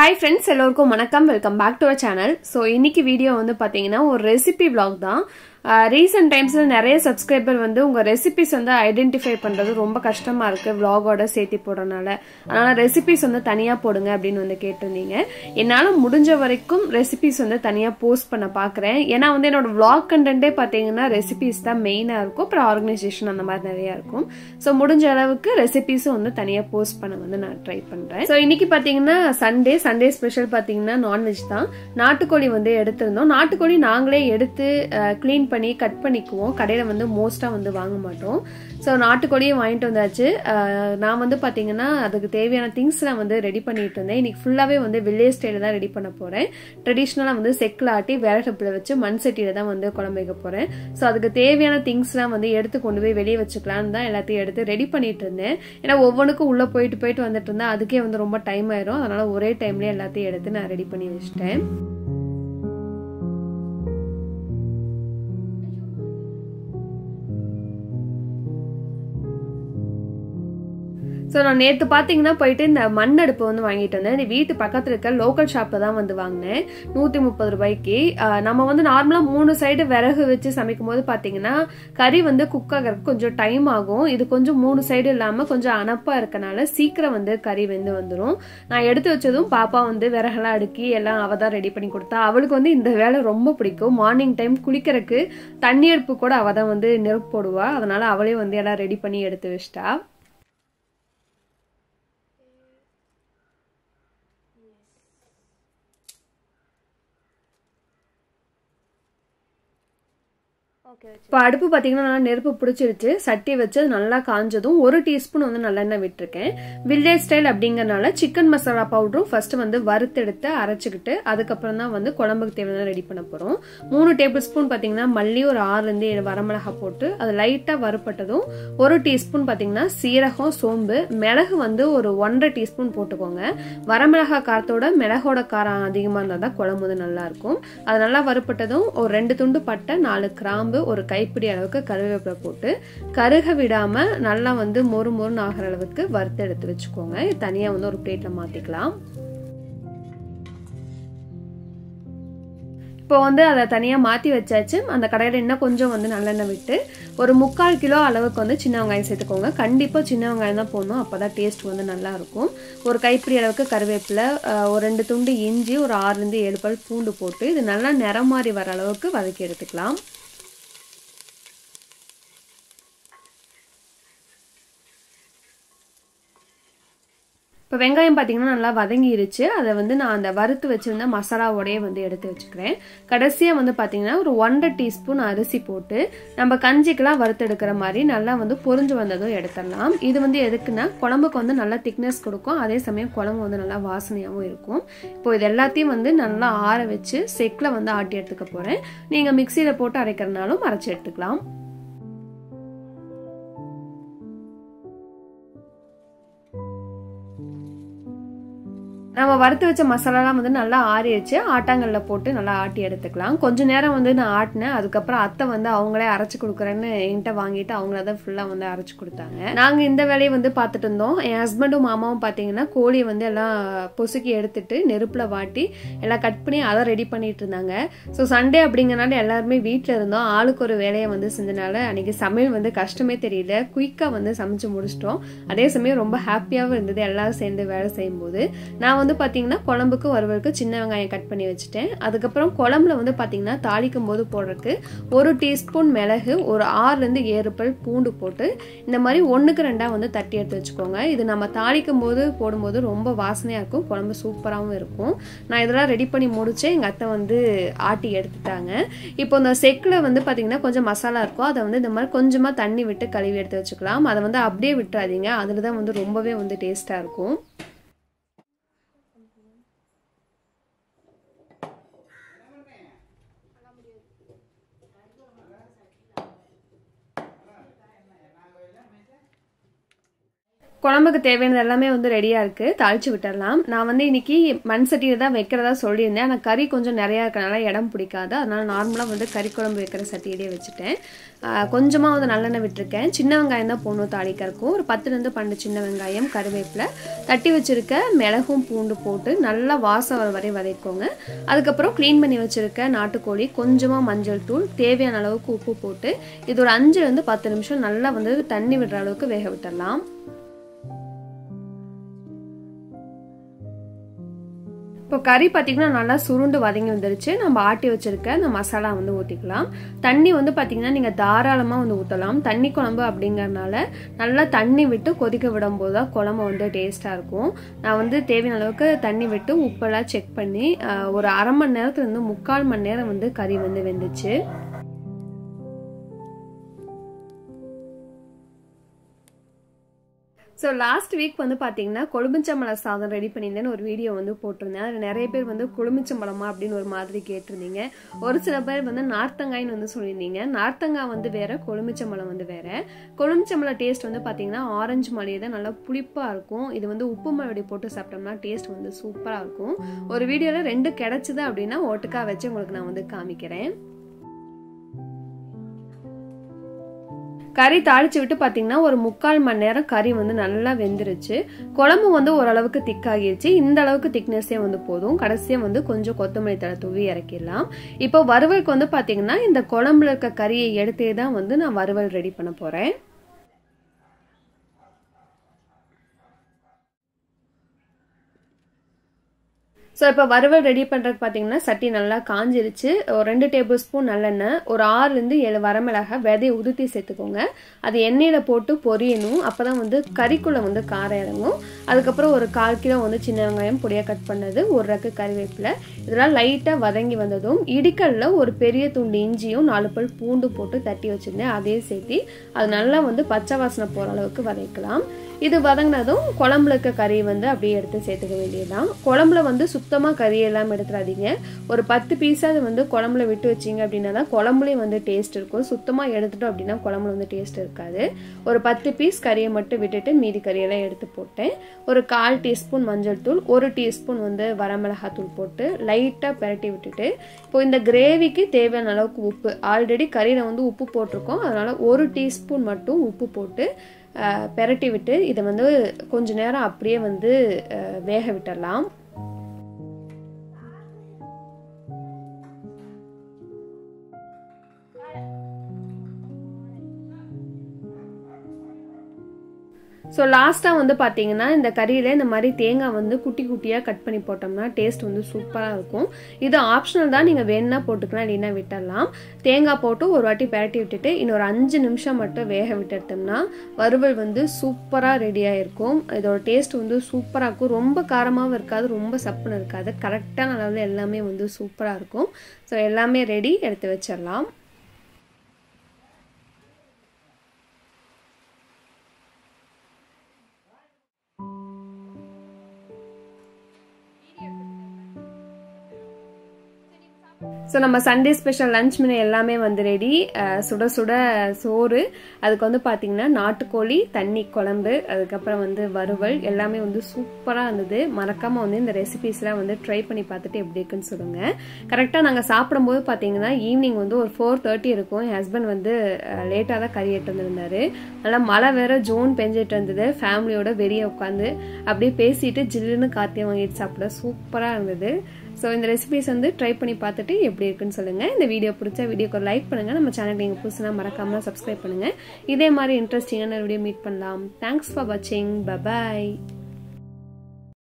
hi friends எல்லோருக்கும் வணக்கம் welcome back to our channel so இன்னைக்கு வீடியோ வந்து பார்த்தீங்கன்னா ஒரு ரெசிபி vlog தான் ரீசெண்ட் டைம்ஸில் நிறைய சப்ஸ்கிரைபர் வந்து உங்கள் ரெசிபிஸ் வந்து ஐடென்டிஃபை பண்ணுறது ரொம்ப கஷ்டமாக இருக்குது விலாகோட சேர்த்தி போடுறதுனால அதனால் ரெசிபிஸ் வந்து தனியாக போடுங்க அப்படின்னு வந்து கேட்டிருந்தீங்க என்னால் முடிஞ்ச வரைக்கும் ரெசிபிஸ் வந்து தனியாக போஸ்ட் பண்ண பார்க்குறேன் ஏன்னா வந்து என்னோட vlog கண்டென்ட்டே பார்த்தீங்கன்னா ரெசிபிஸ் தான் மெயினாக இருக்கும் அப்புறம் ஆர்கனைசேஷன் அந்த மாதிரி நிறையா இருக்கும் ஸோ முடிஞ்ச அளவுக்கு ரெசிபிஸும் வந்து தனியாக போஸ்ட் பண்ண வந்து நான் ட்ரை பண்ணுறேன் ஸோ இன்னைக்கு பார்த்தீங்கன்னா சண்டே சண்டே ஸ்பெஷல் பார்த்தீங்கன்னா நான்வெஜ் தான் நாட்டுக்கோழி வந்து எடுத்திருந்தோம் நாட்டுக்கோழி நாங்களே எடுத்து க்ளீன் பண்ணி கட் பண்ணிக்குவோம் கடையில் வந்து மோஸ்ட்டாக வந்து வாங்க மாட்டோம் ஸோ நாட்டுக்கோழியும் வாங்கிட்டு வந்தாச்சு அஹ், நான் வந்து பார்த்தீங்கன்னா அதுக்கு தேவையான திங்ஸ்லாம் வந்து ரெடி பண்ணிட்டு இருந்தேன் இன்னைக்கு ஃபுல்லாகவே வந்து வில்லேஜ் ஸ்டைலில் தான் ரெடி பண்ண போகிறேன் ட்ரெடிஷ்னலாக வந்து செக்கில் ஆட்டி விறகப்பில் வச்சு மண் சட்டியில் தான் வந்து குழம்பு வைக்க போகிறேன் ஸோ அதுக்கு தேவையான திங்ஸ்லாம் வந்து எடுத்து கொண்டு போய் வெளியே வச்சுக்கலான்னு தான் எல்லாத்தையும் எடுத்து ரெடி பண்ணிட்டு இருந்தேன் ஏன்னா ஒவ்வொன்றுக்கும் உள்ளே போயிட்டு போயிட்டு வந்துட்டு இருந்தேன் அதுக்கே வந்து ரொம்ப டைம் ஆயிரும் அதனால ஒரே டைம்லேயே எல்லாத்தையும் எடுத்து நான் ரெடி பண்ணி வச்சிட்டேன் ஸோ நான் நேற்று பார்த்தீங்கன்னா போயிட்டு இந்த மண் அடுப்பு வந்து வாங்கிட்டு வந்தேன் இந்த வீட்டு பக்கத்தில் இருக்க லோக்கல் ஷாப்பில் தான் வந்து வாங்கினேன் நூற்றி முப்பது ரூபாய்க்கு ஆஹ் நம்ம வந்து நார்மலாக மூணு சைடு விறகு வச்சு சமைக்கும் போது பார்த்தீங்கன்னா கறி வந்து குக் ஆகிறதுக்கு கொஞ்சம் டைம் ஆகும் இது கொஞ்சம் மூணு சைடு இல்லாமல் கொஞ்சம் அனப்பாக இருக்கனால சீக்கிரம் வந்து கறி வெந்து வந்துடும் நான் எடுத்து வச்சதும் பாப்பா வந்து விறகெல்லாம் அடுக்கி எல்லாம் அவள் தான் ரெடி பண்ணி கொடுத்தா அவளுக்கு வந்து இந்த வேலை ரொம்ப பிடிக்கும் மார்னிங் டைம் குளிக்கிறதுக்கு தண்ணி அடுப்பு கூட அவள் தான் வந்து நெருப்பு போடுவா அதனால அவளே வந்து எல்லாம் ரெடி பண்ணி எடுத்து வச்சிட்டா இப்போ அடுப்பு பார்த்தீங்கன்னா நல்லா நெருப்பு பிடிச்சிருச்சு சட்டி வச்சு அது நல்லா காஞ்சதும் ஒரு டீஸ்பூன் வந்து நல்லெண்ணெய் விட்டுருக்கேன் வில்லேஜ் ஸ்டைல் அப்படிங்கறனால சிக்கன் மசாலா பவுடரும் ஃபர்ஸ்ட் வந்து வறுத்தெடுத்து அரைச்சிக்கிட்டு அதுக்கப்புறம் தான் வந்து குழம்புக்கு தேவையான ரெடி பண்ண போகிறோம் மூணு டேபிள் ஸ்பூன் பார்த்தீங்கன்னா மல்லி ஒரு ஆறுலேருந்து ஏழு வரமிளகா போட்டு அது லைட்டாக வறுப்பட்டதும் ஒரு டீஸ்பூன் பார்த்தீங்கன்னா சீரகம் சோம்பு மிளகு வந்து ஒரு ஒன்றரை டீஸ்பூன் போட்டுக்கோங்க வரமிளகா காரத்தோட மிளகோட காரம் அதிகமாக இருந்தால் தான் குழம்பு வந்து நல்லா இருக்கும் அது நல்லா வறுப்பட்டதும் ஒரு ரெண்டு துண்டு பட்டை நாலு கிராம்பு ஒரு கைப்பிடி அளவுக்கு கருவேப்பிலை போட்டு கருக விடாம நல்லா வந்து மொறு மொறுன்னு ஆகிற அளவுக்கு வறுத்து எடுத்து வச்சுக்கோங்க இது தனியா வந்து ஒரு பிளேட்ல மாத்திக்கலாம் இப்போ வந்து அதை தனியாக மாற்றி வச்சாச்சு அந்த கடையில் இன்னும் கொஞ்சம் வந்து நல்லெண்ணெய் விட்டு ஒரு முக்கால் கிலோ அளவுக்கு வந்து சின்ன வெங்காயம் சேர்த்துக்கோங்க கண்டிப்பாக சின்ன வெங்காயம் தான் போடணும் அப்போ தான் டேஸ்ட் வந்து நல்லா இருக்கும் ஒரு கைப்பிடி அளவுக்கு கருவேப்பிலை அஹ், ஒரு ரெண்டு துண்டு இஞ்சி ஒரு ஆறுலேருந்து ஏழு பல் பூண்டு போட்டு இது நல்லா நிறம் மாறி வர அளவுக்கு வதக்கி எடுத்துக்கலாம் இப்போ வெங்காயம் பார்த்தீங்கன்னா நல்லா வதங்கிருச்சு அதை வந்து நான் அந்த வறுத்து வச்சிருந்த மசாலாவோடய வந்து எடுத்து வச்சுக்கிறேன் கடைசியாக வந்து பார்த்தீங்கன்னா ஒரு ஒன்றரை டீஸ்பூன் அரிசி போட்டு நம்ம கஞ்சிக்கெல்லாம் வறுத்தெடுக்கிற மாதிரி நல்லா வந்து பொரிஞ்சு வந்ததும் எடுத்துடலாம் இது வந்து எதுக்குன்னா குழம்புக்கு வந்து நல்லா திக்னஸ் கொடுக்கும் அதே சமயம் குழம்பு வந்து நல்லா வாசனையாகவும் இருக்கும் இப்போ இது எல்லாத்தையும் வந்து நல்லா ஆற வச்சு செக்கில் வந்து ஆட்டி எடுத்துக்க போகிறேன் நீங்கள் மிக்சியில் போட்டு அரைக்கிறனாலும் அரைச்சி எடுத்துக்கலாம் நம்ம வறுத்து வச்ச மசாலாலாம் வந்து நல்லா ஆறி வச்சு ஆட்டாங்கல்ல போட்டு நல்லா ஆட்டி எடுத்துக்கலாம் கொஞ்ச நேரம் வந்து நான் ஆட்டினேன் அதுக்கப்புறம் அத்தை வந்து அவங்களே அரைச்சு கொடுக்குறேன்னு என்கிட்ட வாங்கிட்டு அவங்கள தான் ஃபுல்லாக வந்து அரைச்சு கொடுத்தாங்க நாங்கள் இந்த வேலையை வந்து பார்த்துட்டு இருந்தோம் என் ஹஸ்பண்டும் மாமாவும் பார்த்தீங்கன்னா கோழியை வந்து எல்லாம் பொசுக்கி எடுத்துட்டு நெருப்பில் வாட்டி எல்லாம் கட் பண்ணி அதை ரெடி பண்ணிட்டு இருந்தாங்க ஸோ சண்டே அப்படிங்கறனால எல்லாருமே வீட்டில் இருந்தோம் ஆளுக்கு ஒரு வேலையை வந்து செஞ்சனால அன்னைக்கு சமையல் வந்து கஷ்டமே தெரியல குயிக்காக வந்து சமைச்சு முடிச்சிட்டோம் அதே சமயம் ரொம்ப ஹாப்பியாகவும் இருந்தது எல்லாரும் சேர்ந்து வேலை செய்யும்போது நான் வந்து பார்த்தீங்கன்னா குழம்புக்கு வறுவலுக்கு சின்ன வெங்காயம் கட் பண்ணி வச்சுட்டேன் அதுக்கப்புறம் குழம்புல வந்து பார்த்தீங்கன்னா தாளிக்கும் போது போடுறதுக்கு ஒரு டீஸ்பூன் மிளகு ஒரு ஆறுலேருந்து ஏழு பல் பூண்டு போட்டு இந்த மாதிரி ஒன்றுக்கு ரெண்டாக வந்து தட்டி எடுத்து வச்சுக்கோங்க இது நம்ம தாளிக்கும் போது போடும்போது ரொம்ப வாசனையாக இருக்கும் குழம்பு சூப்பராகவும் இருக்கும் நான் இதெல்லாம் ரெடி பண்ணி முடிச்சேன் எங்கள் அத்தை வந்து ஆட்டி எடுத்துட்டாங்க இப்போ இந்த செக்கில் வந்து பார்த்தீங்கன்னா கொஞ்சம் மசாலா இருக்கும் அதை வந்து இந்த மாதிரி கொஞ்சமாக தண்ணி விட்டு கழுவி எடுத்து வச்சுக்கலாம் அதை வந்து அப்படியே விட்டுறாதீங்க அதில் தான் வந்து ரொம்பவே வந்து டேஸ்ட்டாக இருக்கும் குழம்புக்கு தேவையானது எல்லாமே வந்து ரெடியாக இருக்குது தாளிச்சு விட்டுடலாம் நான் வந்து இன்னைக்கு மண் சட்டியில் தான் வைக்கிறதா சொல்லியிருந்தேன் ஆனால் கறி கொஞ்சம் நிறையா இருக்கனால இடம் பிடிக்காது அதனால் நார்மலாக வந்து கறி குழம்பு வைக்கிற சட்டியிலே வச்சுட்டேன் கொஞ்சமாக வந்து நல்லெண்ணெய் விட்டுருக்கேன் சின்ன வெங்காயம் தான் போடணும் தாளிக்கிறக்கும் ஒரு பத்துலேருந்து பன்னெண்டு சின்ன வெங்காயம் கருவேப்பிலை தட்டி வச்சுருக்க மிளகும் பூண்டு போட்டு நல்லா வாசம் வர வரை வதக்கோங்க அதுக்கப்புறம் க்ளீன் பண்ணி வச்சுருக்க நாட்டுக்கோழி கொஞ்சமாக மஞ்சள் தூள் தேவையான அளவுக்கு உப்பு போட்டு இது ஒரு அஞ்சுலேருந்து பத்து நிமிஷம் நல்லா வந்து தண்ணி விடுற அளவுக்கு வேக விட்டுடலாம் இப்போ கறி பார்த்திங்கன்னா நல்லா சுருண்டு வதங்கி வந்துருச்சு நம்ம ஆட்டி வச்சிருக்க இந்த மசாலா வந்து ஊற்றிக்கலாம் தண்ணி வந்து பார்த்திங்கன்னா நீங்கள் தாராளமாக வந்து ஊற்றலாம் தண்ணி குழம்பு அப்படிங்கறனால நல்லா தண்ணி விட்டு கொதிக்க விடும்போது தான் குழம்பு வந்து டேஸ்ட்டாக இருக்கும் நான் வந்து தேவையான அளவுக்கு தண்ணி விட்டு உப்பெல்லாம் செக் பண்ணி ஒரு அரை மணி நேரத்துலேருந்து முக்கால் மணி நேரம் வந்து கறி வந்து வெந்துச்சு ஸோ லாஸ்ட் வீக் வந்து பார்த்தீங்கன்னா கொழுமிச்சம்பழ சாதம் ரெடி பண்ணியிருந்தேன்னு ஒரு வீடியோ வந்து போட்டிருந்தேன் அதில் நிறைய பேர் வந்து கொழுமிச்சம்பழமா அப்படின்னு ஒரு மாதிரி கேட்டிருந்தீங்க ஒரு சில பேர் வந்து நார்த்தங்காய்னு வந்து சொல்லியிருந்தீங்க நார்த்தங்காய் வந்து வேற கொழுமிச்சம்பழம் வந்து வேற கொழுமிச்சம்பழ டேஸ்ட் வந்து பார்த்தீங்கன்னா ஆரஞ்சு மலையை தான் நல்லா புளிப்பாக இருக்கும் இது வந்து உப்பு மறுபடி போட்டு சாப்பிட்டோம்னா டேஸ்ட் வந்து சூப்பராக இருக்கும் ஒரு வீடியோவில் ரெண்டு கிடைச்சிது அப்படின்னா ஒட்டுக்காக வச்சு உங்களுக்கு நான் வந்து காமிக்கிறேன் கறி தாளிச்சு விட்டு பார்த்தீங்கன்னா ஒரு முக்கால் மணி நேரம் கறி வந்து நல்லா வெந்துருச்சு குழம்பு வந்து ஓரளவுக்கு திக்காகிருச்சு இந்த அளவுக்கு திக்னஸே வந்து போதும் கடைசியாக வந்து கொஞ்சம் கொத்தமல்லி தலை தூவி இறக்கிடலாம் இப்போ வறுவலுக்கு வந்து பார்த்தீங்கன்னா இந்த குழம்புல இருக்க கறியை எடுத்தே தான் வந்து நான் வறுவல் ரெடி பண்ண போகிறேன் ஸோ இப்போ வறுவல் ரெடி பண்ணுறது பார்த்தீங்கன்னா சட்டி நல்லா காஞ்சிருச்சு ஒரு ரெண்டு டேபிள் ஸ்பூன் நல்லெண்ணெய் ஒரு ஆறுலேருந்து ஏழு வரமிளகாய் விதையை உதுத்தி சேர்த்துக்கோங்க அது எண்ணெயில் போட்டு பொரியணும் அப்போ தான் வந்து கறிக்குள்ளே வந்து காரம் இறங்கும் அதுக்கப்புறம் ஒரு கால் கிலோ வந்து சின்ன வெங்காயம் பொடியாக கட் பண்ணது ஒரு ரக்கு கறிவேப்பிலை இதெல்லாம் லைட்டாக வதங்கி வந்ததும் இடிக்கல்ல ஒரு பெரிய துண்டு இஞ்சியும் நாலு பல் பூண்டு போட்டு தட்டி வச்சுருந்தேன் அதையும் சேர்த்து அது நல்லா வந்து பச்சை வாசனை போகிற அளவுக்கு வதக்கலாம் இது வதங்கினதும் குழம்புல இருக்க கறியை வந்து அப்படியே எடுத்து சேர்த்துக்க வேண்டியதுதான் குழம்புல வந்து சுத்தமாக கறியெல்லாம் எடுத்துடாதீங்க ஒரு பத்து பீஸாவது வந்து குழம்புல விட்டு வச்சிங்க அப்படின்னா தான் குழம்புலேயும் வந்து டேஸ்ட் இருக்கும் சுத்தமாக எடுத்துட்டோம் அப்படின்னா குழம்புல வந்து டேஸ்ட் இருக்காது ஒரு பத்து பீஸ் கறியை மட்டும் விட்டுட்டு மீதி கறியெல்லாம் எடுத்து போட்டேன் ஒரு கால் டீஸ்பூன் மஞ்சள் தூள் ஒரு டீஸ்பூன் வந்து வரமிளகாத்தூள் போட்டு லைட்டாக பெரட்டி விட்டுட்டு இப்போ இந்த கிரேவிக்கு தேவையான அளவுக்கு உப்பு ஆல்ரெடி கறியில் வந்து உப்பு போட்டிருக்கோம் அதனால் ஒரு டீஸ்பூன் மட்டும் உப்பு போட்டு பெரட்டி விட்டு இதை வந்து கொஞ்ச நேரம் அப்படியே வந்து வேக விட்டுடலாம் ஸோ லாஸ்ட்டாக வந்து பார்த்தீங்கன்னா இந்த கறியில் இந்த மாதிரி தேங்காய் வந்து குட்டி குட்டியாக கட் பண்ணி போட்டோம்னா டேஸ்ட் வந்து சூப்பராக இருக்கும் இது ஆப்ஷனல் தான் நீங்கள் வேணுன்னா போட்டுக்கலாம் இல்லைன்னா விட்டுடலாம் தேங்காய் போட்டு ஒரு வாட்டி பரட்டி விட்டுட்டு இன்னொரு அஞ்சு நிமிஷம் மட்டும் வேக விட்டு எடுத்தோம்னா வறுவல் வந்து சூப்பராக ரெடியாக இருக்கும் இதோட டேஸ்ட் வந்து சூப்பராக இருக்கும் ரொம்ப காரமாகவும் இருக்காது ரொம்ப சப்புன்னு இருக்காது கரெக்டான அளவில் எல்லாமே வந்து சூப்பராக இருக்கும் ஸோ எல்லாமே ரெடி எடுத்து வச்சிடலாம் ஸோ நம்ம சண்டே ஸ்பெஷல் லஞ்ச் மெனு எல்லாமே வந்து ரெடி சுட சுட சோறு அதுக்கு வந்து பார்த்தீங்கன்னா நாட்டுக்கோழி தண்ணி குழம்பு அதுக்கப்புறம் வந்து வறுவல் எல்லாமே வந்து சூப்பராக இருந்தது மறக்காமல் வந்து இந்த ரெசிபீஸ்லாம் வந்து ட்ரை பண்ணி பார்த்துட்டு எப்படி இருக்குன்னு சொல்லுங்கள் கரெக்டாக நாங்கள் சாப்பிடும்போது பார்த்தீங்கன்னா ஈவினிங் வந்து ஒரு ஃபோர் தேர்ட்டி இருக்கும் என் ஹஸ்பண்ட் வந்து லேட்டாக தான் கறி எட்டு வந்திருந்தாரு நல்லா மழை வேற ஜோன் பெஞ்சிட்டு இருந்தது ஃபேமிலியோட வெளியே உட்காந்து அப்படியே பேசிட்டு ஜில்லுன்னு காத்தியம் வாங்கிட்டு சாப்பிட சூப்பராக இருந்தது ஸோ இந்த ரெசிபிஸ் வந்து ட்ரை பண்ணி பார்த்துட்டு எப்படி இருக்குன்னு சொல்லுங்கள் இந்த வீடியோ பிடிச்ச வீடியோக்கு ஒரு லைக் பண்ணுங்கள் நம்ம சேனல் நீங்கள் புதுசுனா மறக்காமல் சப்ஸ்கிரைப் பண்ணுங்கள் இதே மாதிரி இன்ட்ரெஸ்டிங்கான வீடியோ மீட் பண்ணலாம் தேங்க்ஸ் ஃபார் வாட்சிங் பபாய்